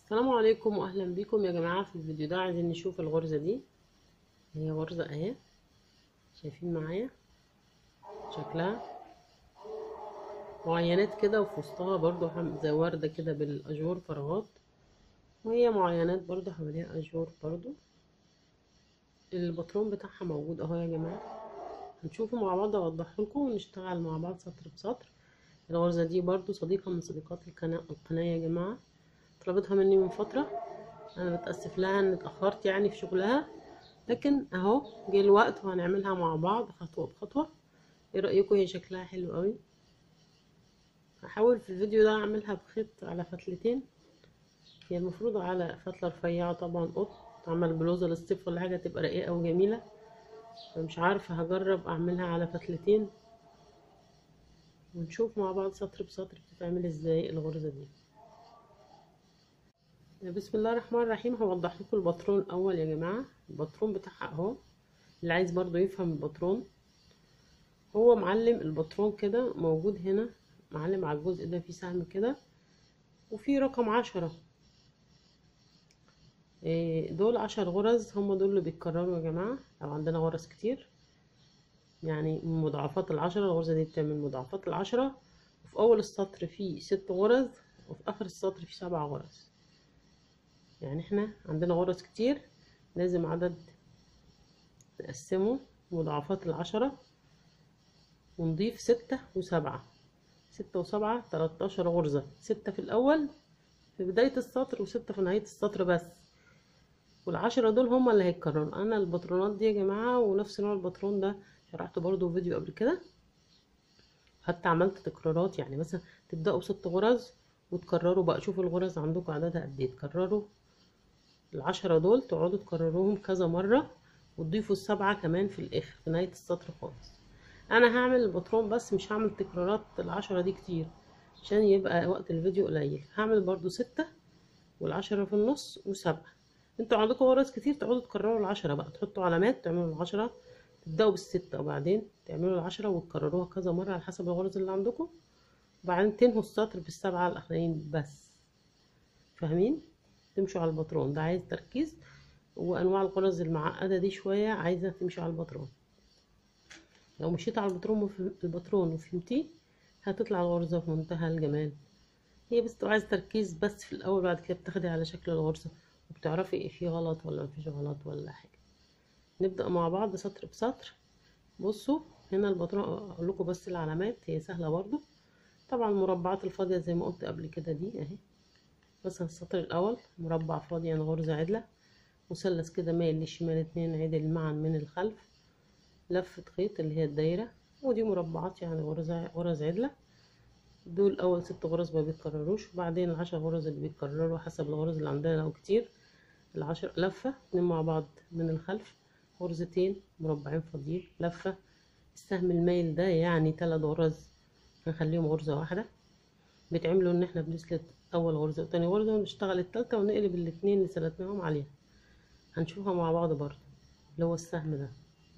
السلام عليكم واهلا بيكم يا جماعه في الفيديو ده عايزين نشوف الغرزه دي هي غرزه اهي شايفين معايا شكلها معينات كده وفي وسطها برضو زي ورده كده بالاجور فراغات وهي معينات برضو حواليها اجور برضو البطرون بتاعها موجود اهو يا جماعه هنشوفه مع بعض اوضحه لكم ونشتغل مع بعض سطر بسطر الغرزه دي برضو صديقه من صديقات القناه يا جماعه طلبتها مني من فترة انا بتأسف لها ان اتأخرت يعني في شغلها لكن اهو جه الوقت وهنعملها مع بعض خطوة بخطوة ايه رأيكم هي شكلها حلو قوي هحاول في الفيديو ده اعملها بخيط على فتلتين هي المفروض على فتلة رفيعة طبعا قط تعمل بلوزة للصيف ولا حاجة تبقى رقيقة وجميلة فمش عارفة هجرب اعملها على فتلتين ونشوف مع بعض سطر بسطر بتتعمل ازاي الغرزة دي بسم الله الرحمن الرحيم هوضح لكم الباترون الاول يا جماعه الباترون بتاعها اهو اللي عايز برضو يفهم الباترون هو معلم الباترون كده موجود هنا معلم على الجزء ده فيه سهم كده وفي رقم عشرة دول عشر غرز هم دول اللي بيتكرروا يا جماعه لو عندنا غرز كتير يعني من مضاعفات العشرة الغرزه دي بتعمل مضاعفات العشرة وفي اول السطر فيه ست غرز وفي اخر السطر فيه سبع غرز يعني احنا عندنا غرز كتير لازم عدد نقسمه مضاعفات العشرة ونضيف ستة وسبعة ستة وسبعة تلاتاشر غرزة ستة في الأول في بداية السطر وستة في نهاية السطر بس والعشرة دول هما اللي هيتكرروا أنا البطرونات دي يا جماعة ونفس نوع البطرون ده شرحته برضو فيديو قبل كده حتى عملت تكرارات يعني مثلا تبدأوا ست غرز وتكرروا بقى شوفوا الغرز عندكم عددها قد ايه تكرروا العشرة دول تقعدوا تكرروهم كذا مرة وتضيفوا السبعة كمان في الآخر في نهاية السطر خالص أنا هعمل البطرون بس مش هعمل تكرارات العشرة دي كتير عشان يبقى وقت الفيديو قليل هعمل برضو ستة والعشرة في النص وسبعة انتوا عندكم غرز كتير تقعدوا تكرروا العشرة بقى تحطوا علامات تعملوا العشرة تبدأوا بالستة وبعدين تعملوا العشرة وتكرروها كذا مرة على حسب الغرز اللي عندكم وبعدين تنهوا السطر بالسبعة الأخرين بس فاهمين تمشوا على البطرون ده عايز تركيز وانواع الغرز المعقده دي شويه عايزه تمشي على البطرون لو مشيت على البطرون وفي البطرون وفهمتيه هتطلع الغرزه في منتهى الجمال هي بس عايز تركيز بس في الاول بعد كده بتاخدي على شكل الغرزه وبتعرفي ايه فيه غلط ولا مفيش غلط ولا حاجه نبدا مع بعض سطر بسطر بصوا هنا البطرون اقول لكم بس العلامات هي سهله برضو طبعا المربعات الفاضيه زي ما قلت قبل كده دي اهي مثلا السطر الاول مربع فاضي يعني غرزة عدلة مثلث كده مايل للشمال اتنين عدل معا من الخلف لفة خيط اللي هي الدايرة ودي مربعات يعني غرزة غرز عدلة دول اول ست غرز ما بيتكرروش وبعدين العشر غرز اللي بيتكرروا حسب الغرز اللي عندنا لو كتير العشر لفة اتنين مع بعض من الخلف غرزتين مربعين فاضيين لفة السهم المايل ده يعني تلات غرز هنخليهم غرزة واحدة بيتعملوا ان احنا بنسلت اول غرزة وتاني غرزة ونشتغل التالتة ونقلب الاتنين اللي سلتناهم عليها هنشوفها مع بعض برضه اللي هو السهم ده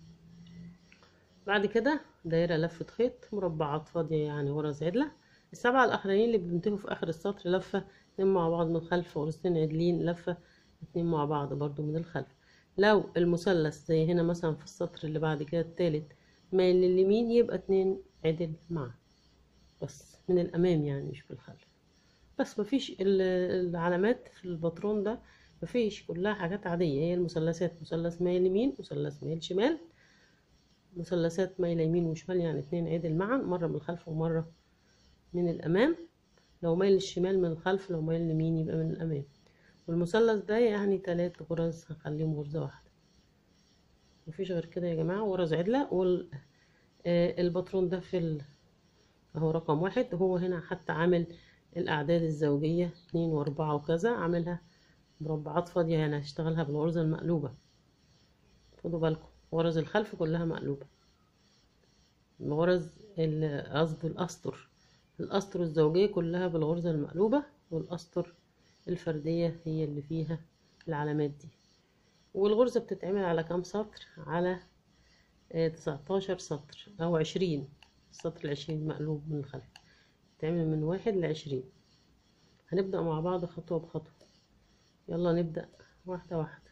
بعد كده دايرة لفة خيط مربعات فاضية يعني غرز عدلة السبعة الاخرانيين اللي بينتهوا في اخر السطر لفة اتنين مع بعض من الخلف غرزتين عدلين لفة اتنين مع بعض برضه من الخلف لو المثلث زي هنا مثلا في السطر اللي بعد كده التالت مايل لليمين يبقى اتنين عدل معا بس من الامام يعني مش في الخلف بس مفيش العلامات في الباترون ده مفيش كلها حاجات عادية هي المثلثات مثلث مايل يمين مثلث مايل شمال مثلثات مايلة يمين وشمال يعني اتنين عدل معا مرة من الخلف ومرة من الأمام لو مايل الشمال من الخلف لو مايل اليمين يبقى من الأمام والمثلث ده يعني تلات غرز هنخليهم غرزة واحدة مفيش غير كده يا جماعة غرز عدلة والباترون ده في ال... اهو رقم واحد هو هنا حتى عامل الأعداد الزوجية اتنين وأربعة وكذا عاملها مربعات فاضية يعني هشتغلها بالغرزة المقلوبة خدوا بالكم غرز الخلف كلها مقلوبة الغرز قصده الأسطر الأسطر الزوجية كلها بالغرزة المقلوبة والأسطر الفردية هي اللي فيها العلامات دي والغرزة بتتعمل على كام سطر على تسعتاشر سطر أو عشرين السطر العشرين مقلوب من الخلف تعمل من واحد لعشرين هنبدأ مع بعض خطوة بخطوة يلا نبدأ واحدة واحدة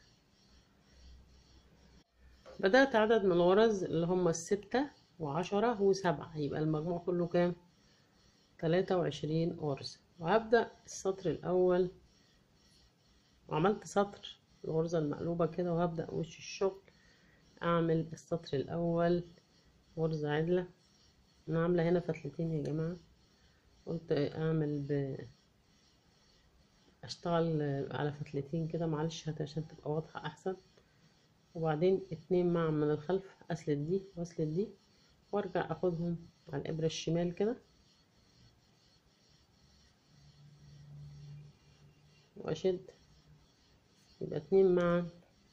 بدأت عدد من الغرز اللي هم الستة وعشرة وسبعة يبقى المجموع كله كام تلاتة وعشرين غرزة وهبدأ السطر الأول وعملت سطر الغرزة المقلوبة كده وهبدأ وش الشغل أعمل السطر الأول غرزة عدلة أنا عاملة هنا فتلتين يا جماعة قلت أعمل ب أشتغل على فتلتين كده معلش هات عشان تبقى واضحة أحسن وبعدين اتنين مع من الخلف أسلت دي وأسلت دي وأرجع أخدهم على الإبرة الشمال كده وأشد يبقى اتنين معا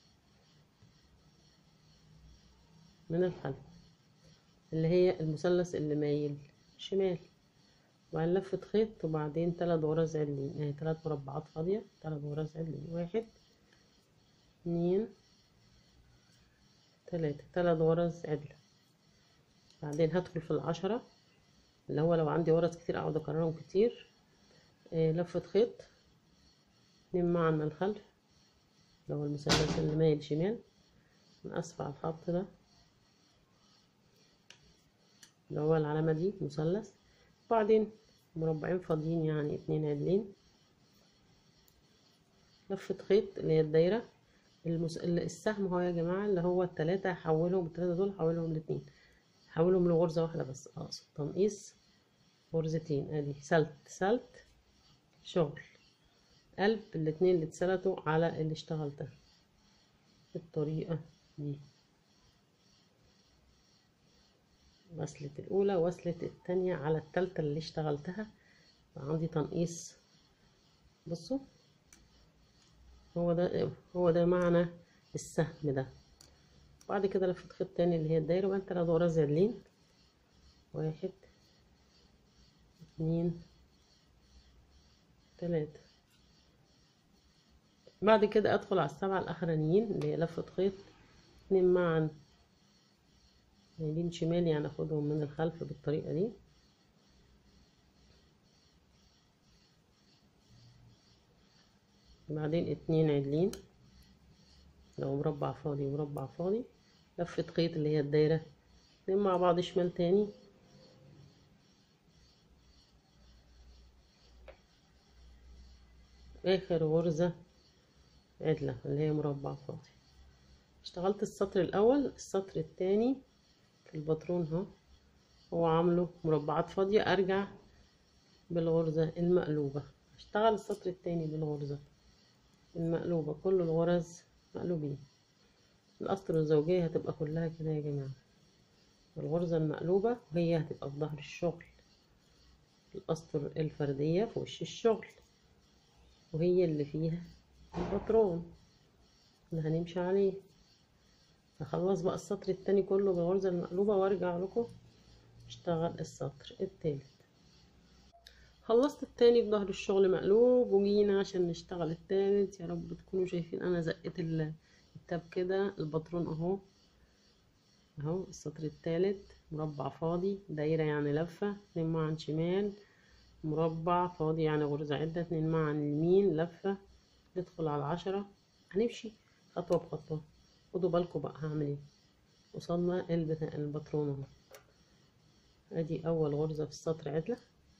من الخلف اللي هي المثلث اللي مايل شمال وبعدين لفة خيط وبعدين تلات غرز عدلين يعني تلات مربعات فاضية تلات غرز عدلين واحد اتنين تلاتة تلات غرز عدلة بعدين هدخل في العشرة اللي هو لو عندي غرز كتير اقعد اكررهم كتير آه لفة خيط اتنين معا من الخلف اللي هو المثلث اللي مايل شمال نقصف على الخط ده اللي هو العلامة دي مثلث وبعدين مربعين فاضيين يعني اتنين عدلين لفة خيط اللي هي الدايرة المس... السهم هو يا جماعة اللي هو التلاتة هحولهم التلاتة دول هحولهم لاتنين هحولهم لغرزة واحدة بس اقصد تنقيص غرزتين ادي سلت سلت شغل قلب الاتنين اللي اتسلتوا على اللي اشتغلتها بالطريقة دي وصلة الأولى وصلة التانية على التالتة اللي اشتغلتها عندي تنقيص بصوا هو ده هو ده معنى السهم ده بعد كده لفة خيط تاني اللي هي الدايرة وبعدين تلات غرز عدلين واحد اتنين تلاتة بعد كده ادخل على السبعة الاخرانيين اللي هي لفة خيط اتنين معا يمين شمال يعني اخدهم من الخلف بالطريقة دي بعدين اتنين عدلين لو مربع فاضي ومربع فاضي لفة خيط اللي هي الدايرة اتنين مع بعض شمال تاني اخر غرزة عدلة اللي هي مربع فاضي اشتغلت السطر الاول السطر التاني في الباترون اهو هو عامله مربعات فاضية ارجع بالغرزة المقلوبة اشتغل السطر التاني بالغرزة المقلوبة كل الغرز مقلوبين الاسطر الزوجية هتبقى كلها كده يا جماعة الغرزة المقلوبة وهي هتبقى في ظهر الشغل الاسطر الفردية في وش الشغل وهي اللي فيها الباترون اللي هنمشي عليه هخلص بقى السطر التاني كله بالغرزة المقلوبة وارجع لكم اشتغل السطر التالت خلصت التاني بظهر الشغل مقلوب وجينا عشان نشتغل التالت يا رب تكونوا شايفين انا زقت التاب كده الباترون اهو اهو السطر التالت مربع فاضي دايرة يعني لفة اتنين معا شمال مربع فاضي يعني غرزة عدة اتنين معا اليمين لفة ندخل على العشرة هنمشي خطوة بخطوة خدوا بالكم بقى هعمل ايه وصلنا الباترون اهو ادي اول غرزة في السطر عدلة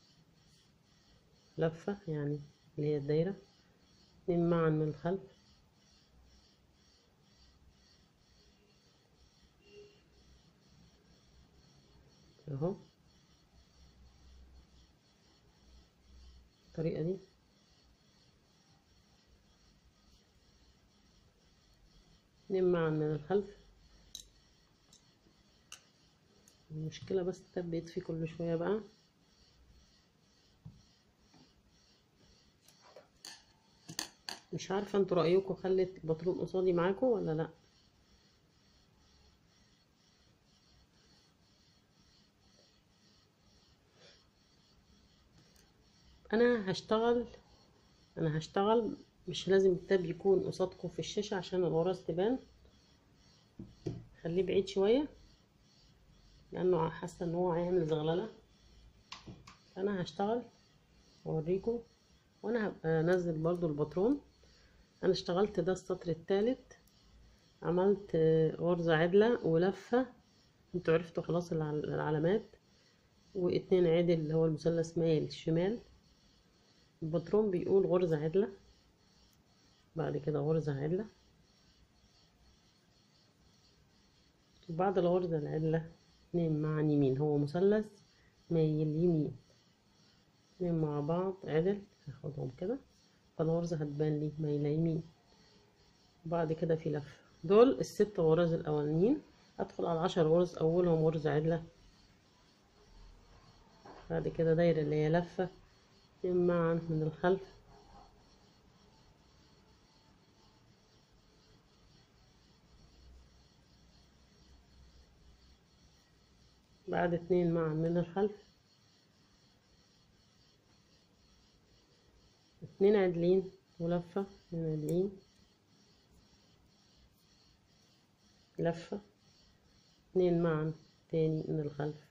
لفة يعني اللي هي الدايرة اتنين معا من الخلف اهو الطريقة دي اتنين معا من الخلف المشكلة بس التاب بيطفي كل شوية بقى مش عارفة انتوا رأيكم خلت الباترون قصادي معاكم ولا لأ انا هشتغل انا هشتغل مش لازم التاب يكون قصادكم في الشاشة عشان الغرز تبان خليه بعيد شوية لانه حاسة ان هو هيعمل زغللة انا هشتغل اوريكم وانا هبقى انزل برضو الباترون انا اشتغلت ده السطر التالت عملت آه، غرزة عدلة ولفة انتوا عرفتوا خلاص الع- العلامات واتنين عدل اللي هو المثلث مايل شمال الباترون بيقول غرزة عدلة بعد كده غرزة عدلة وبعد الغرزة العدلة اتنين مع يمين هو مثلث مايل يمين اتنين مع بعض عدل هاخدهم كده فالغرزة هتبان لي مايلة يمين وبعد كده في لفة دول الست غرز الأولانيين أدخل على العشر غرز أولهم غرزة عدلة بعد كده دايرة اللي هي لفة اتنين معا من الخلف بعد اتنين معا من الخلف اتنين عدلين ولفة اتنين عدلين لفة اتنين معا تاني من الخلف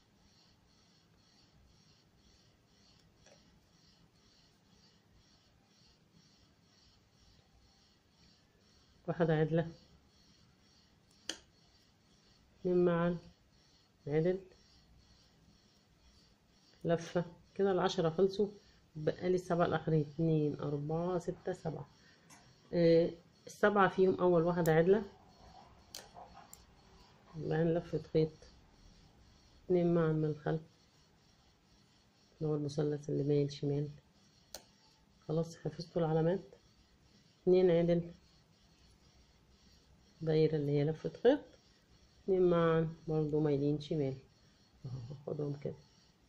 واحدة عدلة اتنين معا عدل لفة كده العشرة خلصوا بقالي السبعة الآخرين اتنين أربعة ستة سبعة آه السبعة فيهم أول واحدة عدلة بعدين لفة خيط اتنين معا من الخلف اللي هو المثلث اللي مايل شمال خلاص حفظتوا العلامات اتنين عدل دايرة اللي هي لفة خيط اتنين معا برضو مايلين شمال اهو هاخدهم كده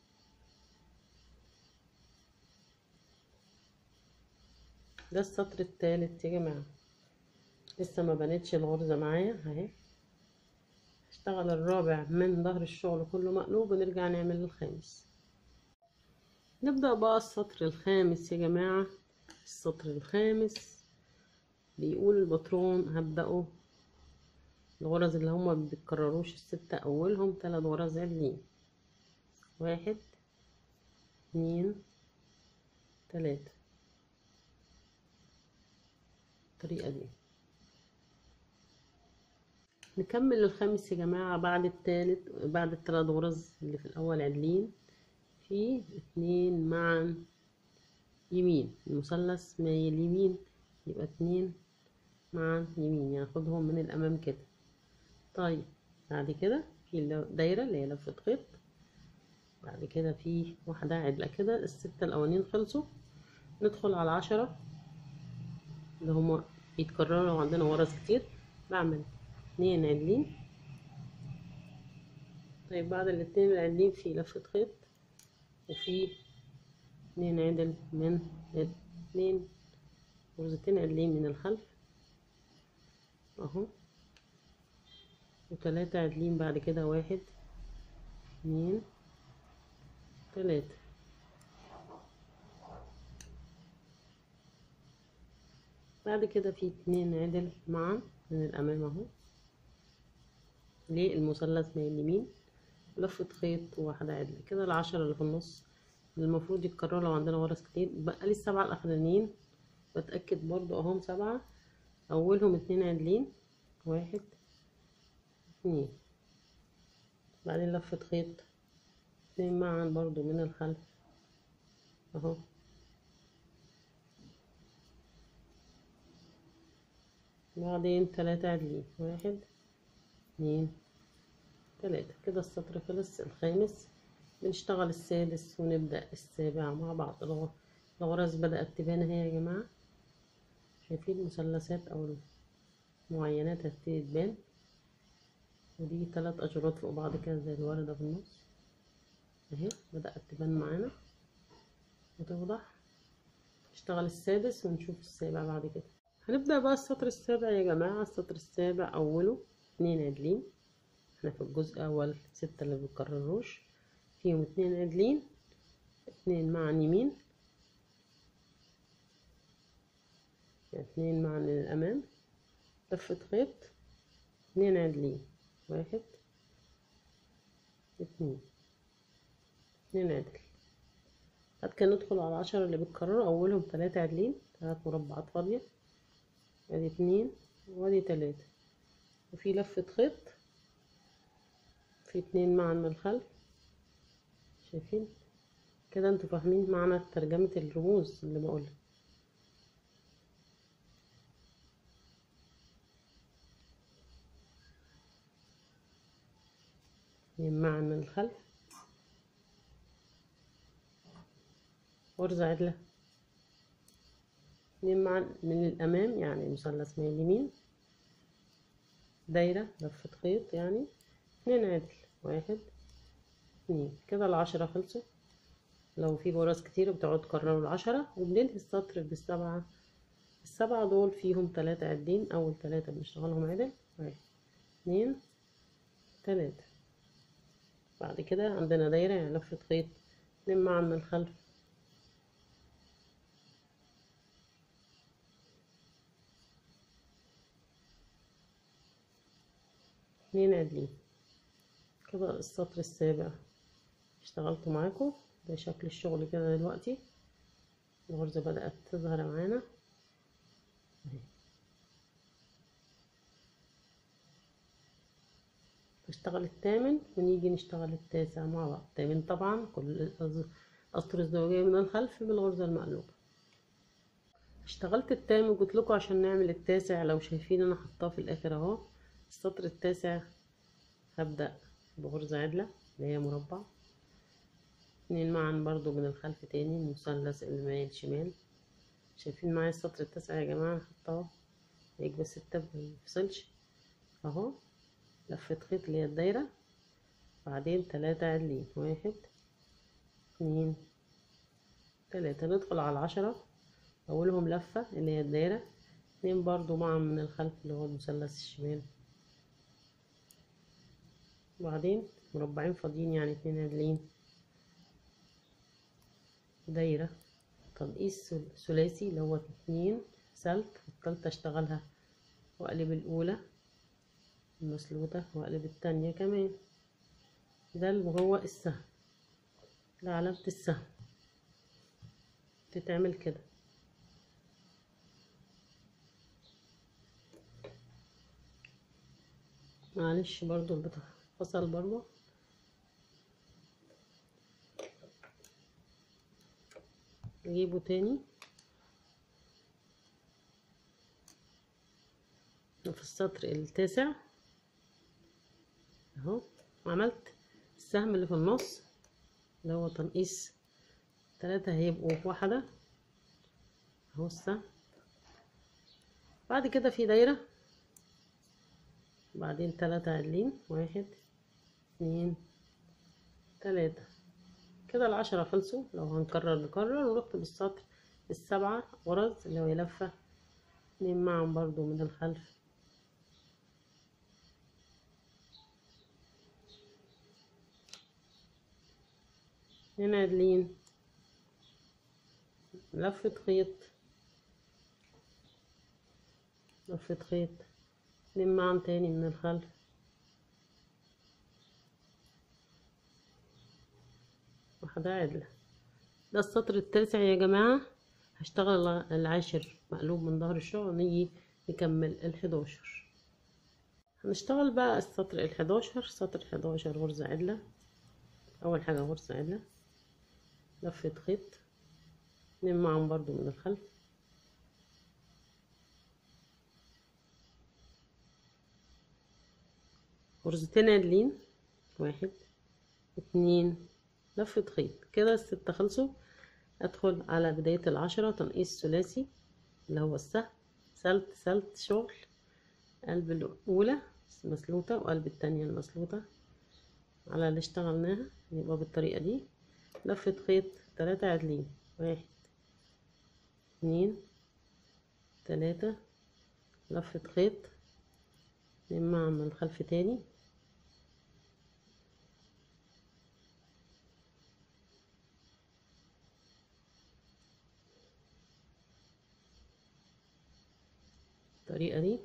ده السطر التالت يا جماعة لسه ما بنتش الغرزة معايا اهي هشتغل الرابع من ظهر الشغل كله مقلوب ونرجع نعمل الخامس نبدأ بقى السطر الخامس يا جماعة السطر الخامس بيقول الباترون هبدأه الغرز اللي هما مبيتكرروش الستة أولهم تلات غرز عدلين واحد اتنين تلاتة الطريقة دي نكمل الخامس يا جماعة بعد التالت بعد التلات غرز اللي في الأول عدلين في اتنين معا يمين المثلث مايل يمين يبقى اتنين معا يمين يعني خدهم من الأمام كده طيب بعد كده في اللي- دايرة اللي هي لفة خيط بعد كده في واحدة عدلة كده الستة الأولانيين خلصوا ندخل على العشرة اللي هما بيتكرروا عندنا غرز كتير بعمل اتنين عدلين طيب بعد الاتنين العدلين في لفة خيط وفي اتنين عدل من اتنين غرزتين عدلين من الخلف اهو وتلاتة عدلين بعد كده واحد اتنين تلاتة بعد كده في اتنين عدل معا من الأمام اهو للمثلث من اليمين لفة خيط وواحدة عدل كده العشرة اللي في النص اللي المفروض يتكرروا لو عندنا غرز كتير بقى لي السبعة الأخرانيين بتأكد برضو اهم سبعة أولهم اتنين عدلين واحد اتنين بعدين لفة خيط اتنين معا برضو من الخلف اهو بعدين تلاتة عدلين واحد اتنين تلاتة كده السطر خلص الخامس بنشتغل السادس ونبدأ السابع مع بعض الغ- الغرز بدأت تبان اهي يا جماعة شايفين المثلثات أو المعينات هتبتدي تبان ودي تلات أشجارات فوق بعض كده زي الوردة في النص اهي بدأت تبان معانا وتوضح نشتغل السادس ونشوف السابع بعد كده هنبدأ بقى السطر السابع يا جماعة السطر السابع أوله اتنين عدلين احنا في الجزء الأول ستة اللي مبيتكرروش فيهم اتنين عدلين اتنين مع يمين اتنين مع من الأمام لفة خيط اتنين عدلين واحد اتنين اتنين عدل بعد كده ندخل على العشرة اللي بيتكرروا أولهم تلاتة عدلين تلات مربعات فاضية ادي اتنين وادي تلاتة وفي لفة خيط في اتنين معا من الخلف شايفين كده انتوا فاهمين معنى ترجمة الرموز اللي بقولها اتنين معا من الخلف غرزة عدلة اتنين معا من الأمام يعني مثلث من اليمين دايرة لفة خيط يعني اتنين عدل واحد اتنين كده العشرة خلصوا لو في غرز كتير بتقعد تكرروا العشرة وبننهي السطر بالسبعة السبعة دول فيهم تلاتة عدين أول تلاتة بنشتغلهم عدل واحد اتنين تلاتة بعد كده عندنا دايرة يعني لفة خيط اتنين معا من الخلف اتنين عدلين كده السطر السابع اشتغلت معاكم ده شكل الشغل كده دلوقتي الغرزة بدأت تظهر معانا اهي نشتغل الثامن ونيجي نشتغل التاسع مع بعض الثامن طبعا كل الأسطر الزوجية من الخلف بالغرزة المقلوبة اشتغلت الثامن قلت لكم عشان نعمل التاسع لو شايفين انا حطاه في الاخر اهو السطر التاسع هبدأ بغرزة عدلة اللي هي مربع اتنين معا برضو من الخلف تاني مثلث اللي مايل شمال شايفين معايا السطر التاسع يا جماعة حطاه يكبر ستة ميفصلش اهو لفة خيط اللي هي الدايرة بعدين تلاتة عدلين واحد اتنين تلاتة ندخل على العشرة أولهم لفة اللي هي الدايرة اتنين برضو معا من الخلف اللي هو المثلث الشمال وبعدين مربعين فاضيين يعني اتنين عدلين دايرة تنقيص ثلاثي اللي هو اتنين سلت التالتة اشتغلها واقلب الأولى المسلوطة واقلب التانية كمان ده اللي هو السهم ده علامة السهم تتعمل كده معلش برضو البتاع فصل برضو نجيبه تاني في السطر التاسع اهو عملت السهم اللي في النص اللي هو تنقيص تلاتة هيبقوا في واحدة اهو السهم بعد كده في دايرة بعدين تلاتة عدلين واحد اتنين تلاتة كده العشرة خلصوا لو هنكرر نكرر ونكتب السطر السبعة غرز اللي هو لفة اتنين معهم برضو من الخلف اتنين عدلين لفة خيط لفة خيط اتنين معهم تاني من الخلف واحدة عدلة ده السطر التاسع يا جماعة هشتغل العاشر مقلوب من ظهر الشغل نيجي نكمل الحداشر هنشتغل بقى السطر الحداشر سطر حداشر غرزة عدلة أول حاجة غرزة عدلة لفة خيط اتنين معهم برضو من الخلف غرزتين عدلين واحد اتنين لفة خيط كده الستة خلصوا ادخل على بداية العشرة تنقيص ثلاثي اللي هو السهم سلت سلت شغل قلب الأولى مسلوطة وقلب التانية المسلوطة على اللي اشتغلناها يبقى بالطريقة دي لفة خيط تلاتة عدلين واحد اتنين تلاتة لفة خيط اتنين مع من الخلف تاني الطريقة دي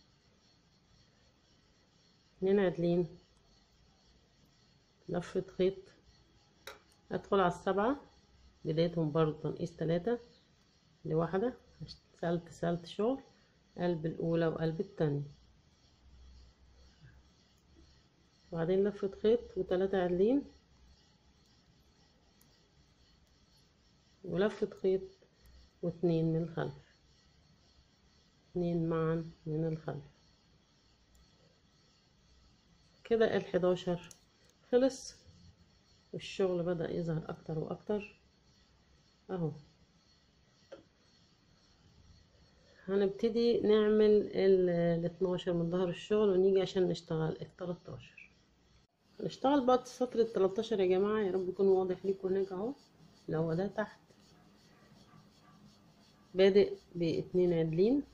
اتنين عدلين لفة خيط ادخل على السبعة بدايتهم برضو تنقيص تلاتة لواحدة سلت سلت شغل قلب الأولى وقلب التانية وبعدين لفة خيط وتلاتة عدلين ولفة خيط واتنين من الخلف اتنين معا من الخلف كده الحداشر خلص والشغل بدأ يظهر أكتر وأكتر أهو هنبتدي نعمل ال 12 من ظهر الشغل ونيجي عشان نشتغل ال 13 هنشتغل بقى السطر ال 13 يا جماعة يا رب يكون واضح ليكم هناك اهو اللي هو ده تحت بادئ باتنين عدلين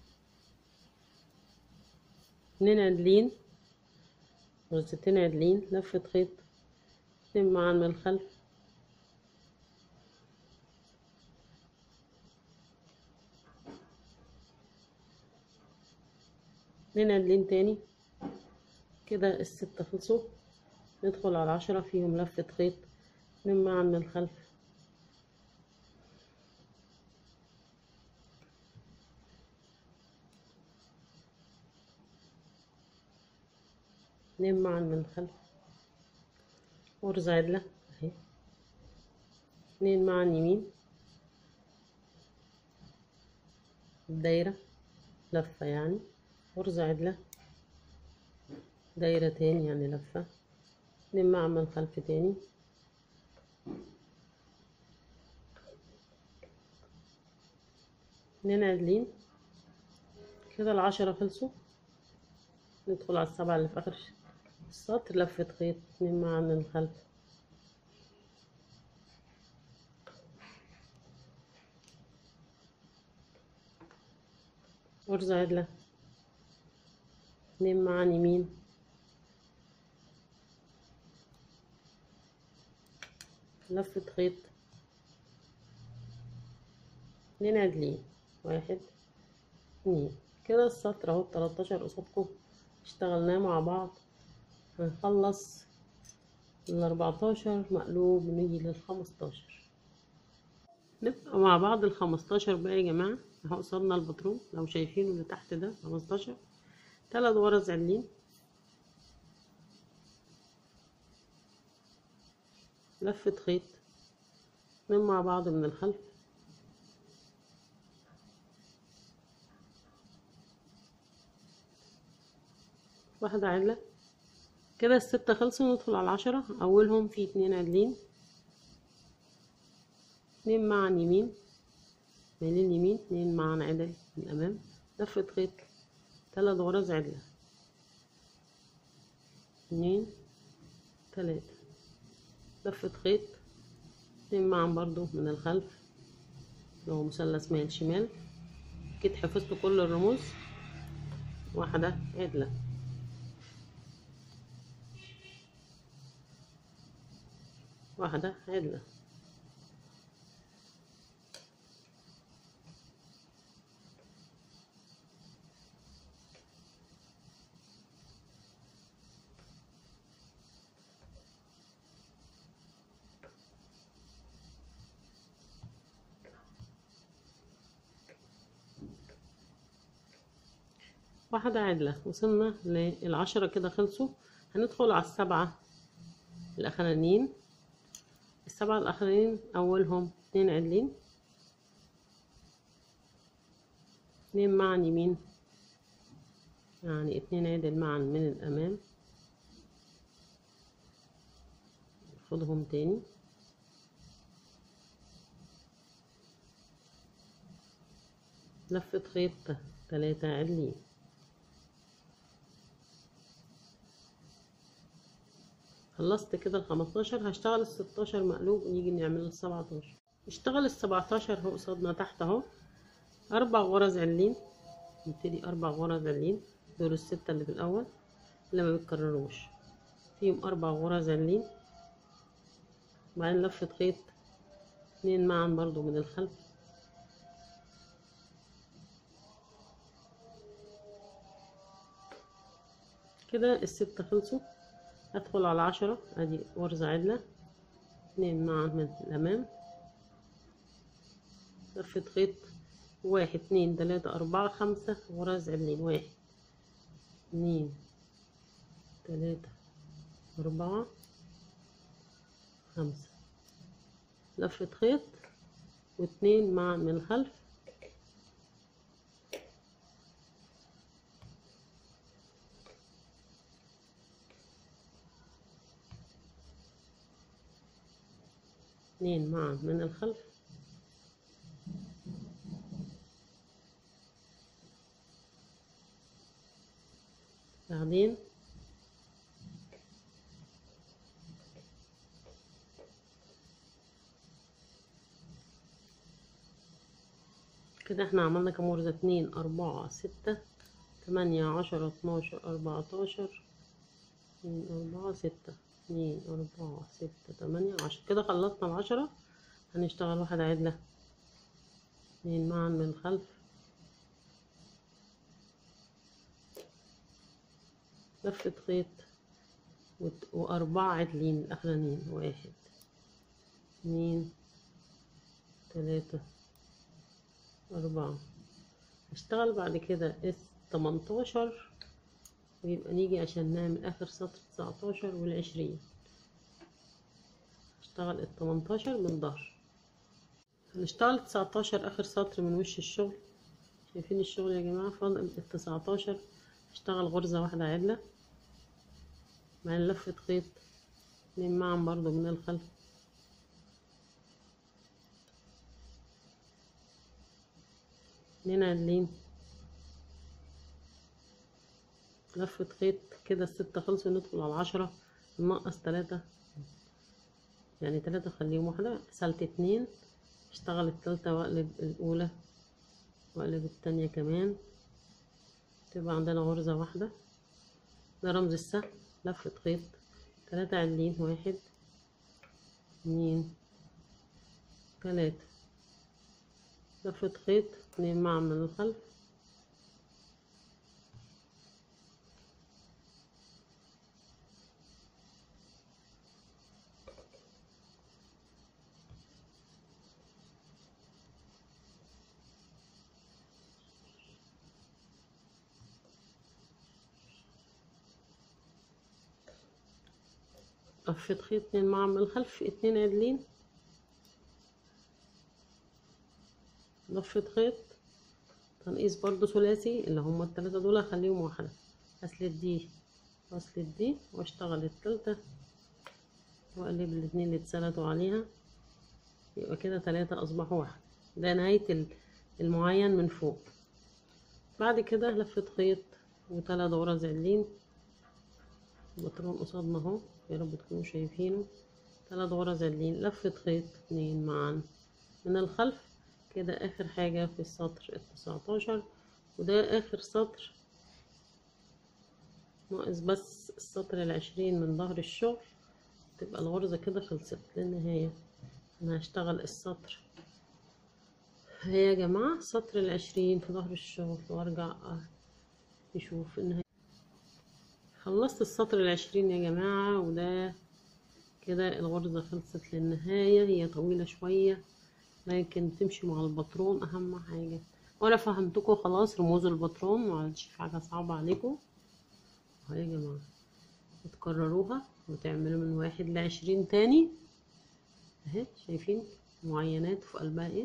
اتنين عدلين غرزتين عدلين لفة خيط اتنين معا من الخلف اتنين عدلين تاني كده الستة خلصوا ندخل على العشرة فيهم لفة خيط اتنين معا من الخلف اتنين معا من الخلف غرزة عدلة اهي اتنين معا يمين دايرة لفة يعني غرزة عدلة دايرة تاني يعني لفة اتنين معا من الخلف تاني اتنين عدلين كده العشرة خلصوا ندخل على السبعة اللي في آخر السطر لفة خيط اتنين معا من الخلف غرزة عدلة اتنين معا يمين لفة خيط اتنين عدلين واحد اتنين كده السطر اهو التلاتاشر قصادكم اشتغلناه مع بعض هنخلص الأربعتاشر مقلوب ونيجي للخمستاشر نبقى مع بعض الخمستاشر بقى يا جماعة اهو قصادنا البطرون لو شايفينه اللي تحت ده خمستاشر تلات غرز عدلين لفة خيط اتنين مع بعض من الخلف واحدة عدلة كده الستة خلصوا ندخل على العشرة أولهم في اتنين عدلين اتنين معا يمين مايلين يمين اتنين معا عدل من الأمام لفة خيط تلات غرز عدلة اتنين تلاتة لفة خيط اتنين معا برضو من الخلف اللي هو مثلث مايل شمال أكيد حفظتوا كل الرموز واحدة عدلة واحدة عدلة واحدة عدلة وصلنا للعشرة كده خلصوا هندخل على السبعة الأخرانيين السبعة الأخرين أولهم اتنين عدلين اتنين معا يمين يعني اتنين عدل معا من الأمام خدهم تاني لفة خيط تلاتة عدلين خلصت كده الخمستاشر هشتغل الستاشر مقلوب ونيجي نعمل السبعتاشر نشتغل السبعتاشر اهو قصادنا تحت اهو اربع غرز علين نبتدي اربع غرز علين دول الستة اللي في الاول اللي ما بيتكرروش فيهم اربع غرز علين وبعدين لفة خيط اتنين معا برضو من الخلف كده الستة خلصوا ادخل على العشرة ادي غرزة عدلة اتنين معا من الامام لفة خيط واحد اتنين تلاتة أربعة خمسة غرز عدلين واحد اتنين تلاتة أربعة خمسة لفة خيط واتنين مع من الخلف اتنين مع من الخلف بعدين كده احنا عملنا كام غرزة اتنين اربعة ستة تمانية عشرة اتناشر اربعتاشر اتنين اربعة ستة اتنين اربعة ستة تمانية عشرة كده خلصنا العشرة هنشتغل واحدة عدلة اتنين معا من الخلف لفة خيط وت- وأربعة عدلين الأخرانيين واحد اتنين تلاتة أربعة هشتغل بعد كده اس تمنتاشر ويبقى نيجي عشان نعمل آخر سطر تسعتاشر والعشرين هشتغل التمنتاشر من ظهر هنشتغل تسعتاشر آخر سطر من وش الشغل شايفين الشغل يا جماعة فاضل التسعتاشر هشتغل غرزة واحدة عدلة مع لفة خيط اتنين معا برضو من الخلف اتنين عدلين لفة خيط كده الستة خلصوا ندخل على العشرة ننقص تلاتة يعني تلاتة خليهم واحدة سلت اتنين اشتغل التالتة واقلب الأولى واقلب التانية كمان تبقى عندنا غرزة واحدة ده رمز السهم لفة خيط تلاتة عدلين واحد اتنين تلاتة لفة خيط اتنين مع من الخلف لفة خيط اتنين مع من الخلف اتنين عدلين لفة خيط تنقيص برضو ثلاثي اللي هما التلاتة دول هخليهم واحدة اسلت دي واسلت دي واشتغل التالتة واقلب الاتنين اللي اتسلتوا عليها يبقى كده تلاتة اصبحوا واحد ده نهاية ال- المعين من فوق بعد كده لفة خيط وتلات غرز عدلين البطرون قصادنا اهو يا رب تكونوا شايفينه تلات غرز عدلين لفة خيط اتنين معا من الخلف كده اخر حاجة في السطر التسعتاشر وده اخر سطر ناقص بس السطر العشرين من ظهر الشغل تبقى الغرزة كده خلصت للنهاية انا هشتغل السطر هي يا جماعة سطر العشرين في ظهر الشغل وارجع نشوف النهاية خلصت السطر العشرين يا جماعة وده كده الغرزة خلصت للنهاية هي طويلة شوية لكن تمشي مع البطرون أهم حاجة وأنا فهمتكم خلاص رموز البطرون معلش في حاجة صعبة عليكم اهو يا جماعة وتكرروها وتعملوا من واحد لعشرين تاني اهي شايفين معينات في قلبها ايه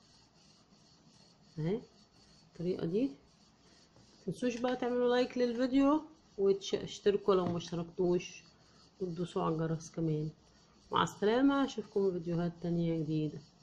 اهي الطريقة دي متنسوش بقى تعملوا لايك للفيديو وتشتركوا لو ما اشتركتوش وتدوسوا على الجرس كمان مع السلامة اشوفكم في فيديوهات تانية جديدة